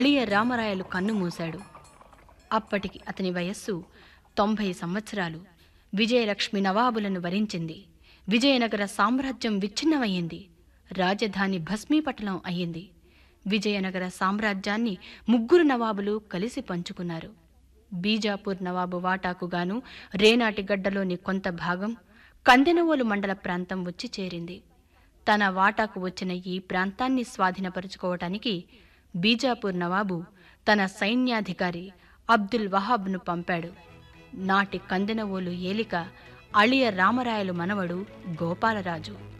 అళియ రామరాయలు కన్ను మూశాడు అప్పటికి అతని వయస్సు తొంభై సంవత్సరాలు విజయలక్ష్మి నవాబులను వరించింది విజయనగర సామ్రాజ్యం విచ్ఛిన్నమయ్యింది రాజధాని భస్మీపటలం అయ్యింది విజయనగర సామ్రాజ్యాన్ని ముగ్గురు నవాబులు కలిసి పంచుకున్నారు బీజాపూర్ నవాబు వాటాకుగాను రేనాటి గడ్డలోని కొంత భాగం కందెనవోలు మండల ప్రాంతం వచ్చి చేరింది తన వాటాకు వచ్చిన ఈ ప్రాంతాన్ని స్వాధీనపరుచుకోవటానికి బీజాపూర్ నవాబు తన సైన్యాధికారి అబ్దుల్ వహాబ్ను పంపాడు నాటి కందెనవోలు ఏలిక అళియ రామరాయలు మనవడు గోపాలరాజు